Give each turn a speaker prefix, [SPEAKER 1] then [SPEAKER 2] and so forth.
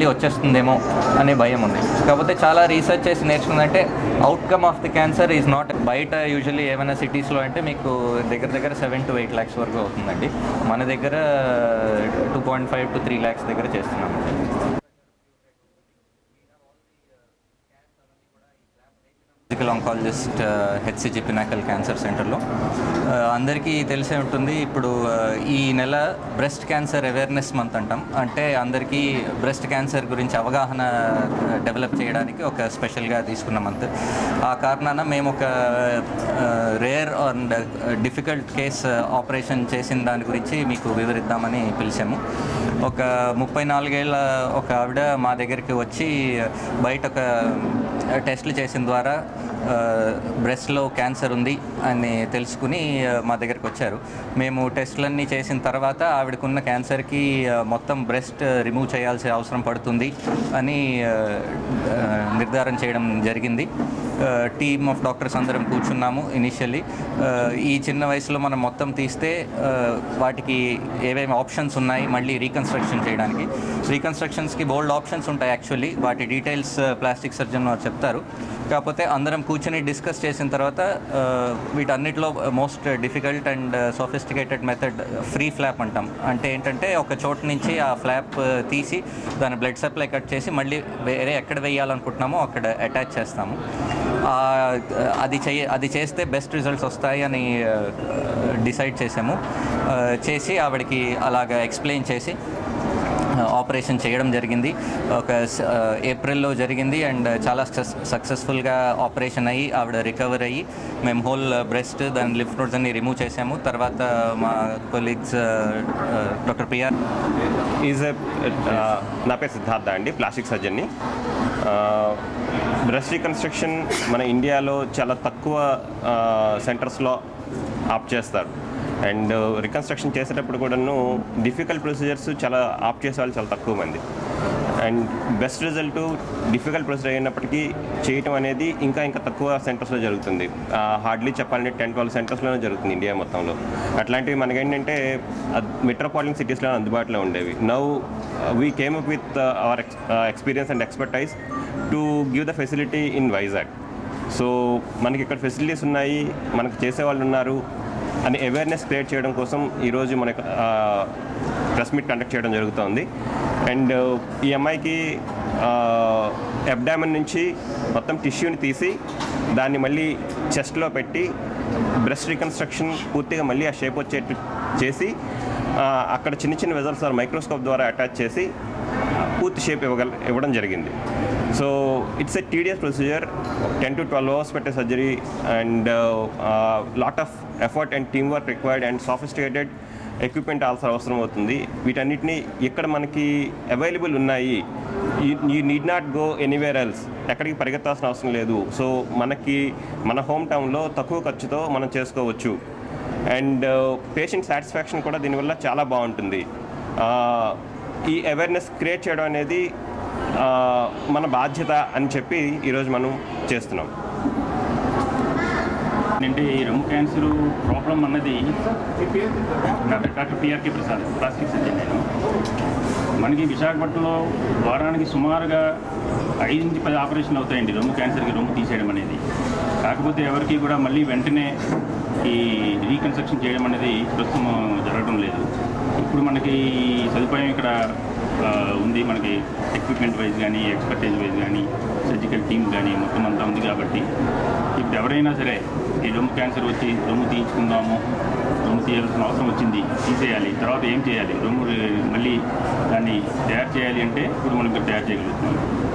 [SPEAKER 1] మళ్ళీ వచ్చేస్తుందేమో అనే భయం ఉంది కాకపోతే చాలా రీసెర్చ్ చేసి నేర్చుకుందంటే outcome of the cancer is not బయట యూజువల్లీ ఏమైనా సిటీస్లో అంటే మీకు దగ్గర దగ్గర సెవెన్ టు ఎయిట్ ల్యాక్స్ వరకు అవుతుందండి మన దగ్గర two point five to three lakhs దగ్గర చేస్తున్నాం physical oncologist HCG Pinnacle cancer సెంటర్లో ఆ, అందరికీ తెలిసే ఉంటుంది ఇప్పుడు ఆ, ఈ నెల బ్రెస్ట్ క్యాన్సర్ అవేర్నెస్ మంత్ అంటాం అంటే అందరికీ బ్రెస్ట్ క్యాన్సర్ గురించి అవగాహన డెవలప్ చేయడానికి ఒక స్పెషల్గా తీసుకున్న మంత్ ఆ కారణాన మేము ఒక rare and difficult case operation చేసిన దాని గురించి మీకు వివరిద్దామని పిలిచాము ఒక ముప్పై నాలుగేళ్ల ఒక ఆవిడ మా దగ్గరికి వచ్చి బయట ఒక టెస్టులు చేసిన ద్వారా బ్రెస్ట్లో క్యాన్సర్ ఉంది అని తెలుసుకుని ఆ, మా దగ్గరికి వచ్చారు మేము టెస్టులన్నీ చేసిన తర్వాత ఆవిడకున్న క్యాన్సర్కి ఆ, మొత్తం బ్రెస్ట్ రిమూవ్ చేయాల్సిన అవసరం పడుతుంది అని ఆ, ఆ, నిర్ధారణ చేయడం జరిగింది టీమ్ ఆఫ్ డాక్టర్స్ అందరం కూర్చున్నాము ఇనిషియల్లీ ఈ చిన్న వయసులో మనం మొత్తం తీస్తే ఆ, వాటికి ఏమేమి ఆప్షన్స్ ఉన్నాయి మళ్ళీ రీకన్స్ట్రక్షన్ చేయడానికి రీకన్స్ట్రక్షన్స్కి బోల్డ్ ఆప్షన్స్ ఉంటాయి యాక్చువల్లీ వాటి డీటెయిల్స్ ప్లాస్టిక్ సర్జన్ వారు చెప్తారు కాకపోతే అందరం కూర్చొని డిస్కస్ చేసిన తర్వాత ఆ, వీటన్నిటిలో most difficult and sophisticated method free flap అంటాం అంటే ఏంటంటే ఒక చోటు నుంచి ఆ ఫ్లాప్ తీసి దాని బ్లడ్ సప్లై కట్ చేసి మళ్ళీ వేరే ఎక్కడ వేయాలనుకుంటున్నామో అక్కడ అటాచ్ చేస్తాము ఆ, అది చెయ్య అది చేస్తే బెస్ట్ రిజల్ట్స్ వస్తాయి అని డిసైడ్ చేసాము ఆ, చేసి ఆవిడకి అలాగా ఎక్స్ప్లెయిన్ చేసి ఆపరేషన్ చేయడం జరిగింది ఒక స- ఆ, ఏప్రిల్లో జరిగింది అండ్ చాలా సక్సెస్ సక్సెస్ఫుల్గా ఆపరేషన్ అయ్యి ఆవిడ రికవర్ అయ్యి మేము హోల్ బ్రెస్ట్ దాని లిఫ్ట్ నోట్స్ అన్ని రిమూవ్ చేసాము తర్వాత మా colleagues doctor PR
[SPEAKER 2] is a నా పేరు సిద్ధార్థ అండి ప్లాస్టిక్ సర్జన్ని బ్రెస్ట్ రీకన్స్ట్రక్షన్ మన ఇండియాలో చాలా తక్కువ సెంటర్స్లో ఆప్ చేస్తారు అండ్ రికన్స్ట్రక్షన్ చేసేటప్పుడు కూడాను డిఫికల్ట్ ప్రొసీజర్స్ చాలా ఆప్ చేసే వాళ్ళు చాలా తక్కువ మంది and best result difficult procedure అయినప్పటికీ చేయటం అనేది ఇంకా ఇంకా తక్కువ సెంటర్స్లో జరుగుతుంది హార్డ్లీ చెప్పాలంటే టెన్ ట్వెల్వ్ సెంటర్స్లోనే జరుగుతుంది ఇండియా మొత్తంలో అట్లాంటివి మనకేంటంటే మెట్రోపాలిటన్ సిటీస్లో అందుబాటులో ఉండేవి now we came up with our experience and expertise to give the facility in Vizag so మనకి ఇక్కడ ఫెసిలిటీస్ ఉన్నాయి మనకు చేసేవాళ్ళు ఉన్నారు అని అవేర్నెస్ క్రియేట్ చేయడం కోసం ఈరోజు మనకు ప్రెస్ మీట్ కండక్ట్ చేయడం జరుగుతుంది అండ్ ఈ అమ్మాయికి అబ్డామన్ నుంచి మొత్తం టిష్యూని తీసి దాన్ని మళ్ళీ చెస్ట్లో పెట్టి బ్రెస్ట్ రికన్స్ట్రక్షన్ పూర్తిగా మళ్ళీ ఆ షేప్ వచ్చేట్టు చేసి ఆ, అక్కడ చిన్న చిన్న వెజల్స్ మైక్రోస్కోప్ ద్వారా అటాచ్ చేసి పూర్తి షేప్ ఇవ్వగల ఇవ్వడం జరిగింది so it's a tedious procedure ten to twelve hours పెట్టే surgery and lot of effort and team work required and sophisticated equipment also అవసరం అవుతుంది వీటన్నిటిని ఇక్కడ మనకి అవైలబుల్ ఉన్నాయి you need not go anywhere else ఎక్కడికి పరిగెత్తాల్సిన అవసరం లేదు సో మనకి మన హోమ్ టౌన్లో తక్కువ ఖర్చుతో మనం చేసుకోవచ్చు అండ్ పేషెంట్ సాటిస్ఫాక్షన్ కూడా దీనివల్ల చాలా బాగుంటుంది ఆ, ఈ అవేర్నెస్ క్రియేట్ చేయడం అనేది ఆ, మన బాధ్యత అని చెప్పి ఈరోజు మనం చేస్తున్నాం
[SPEAKER 3] అంటే ఈ రొమ్ము క్యాన్సర్ ప్రాబ్లం అన్నది నా పేరు doctor PRK Prasad plastic surgeon నేను మనకి విశాఖపట్నంలో వారానికి సుమారుగా ఐదు నుంచి పది ఆపరేషన్లు అవుతాయండి రొమ్ము క్యాన్సర్కి రొమ్ము తీసేయడం అనేది కాకపోతే ఎవరికి కూడా మళ్ళీ వెంటనే ఈ రీకన్స్ట్రక్షన్ చేయడం అనేది ప్రస్తుతం జరగడం లేదు ఇప్పుడు మనకి ఈ సదుపాయం ఇక్కడ ఆ, ఉంది మనకి ఎక్విప్మెంట్ వైజ్ కానీ ఎక్స్పర్టైజ్ వైజ్ కానీ సర్జికల్ టీమ్ కానీ మొత్తం అంతా ఉంది కాబట్టి ఇప్పుడు ఎవరైనా సరే ఈ రొమ్ము క్యాన్సర్ వచ్చి రొమ్ము తీయించుకుందాము రొమ్ము తీయాల్సిన అవసరం వచ్చింది తీసేయాలి తర్వాత ఏం చేయాలి రొమ్ము మళ్ళీ దాన్ని తయారు చేయాలి అంటే ఇప్పుడు మనం ఇక్కడ తయారు చేయగలుగుతున్నాం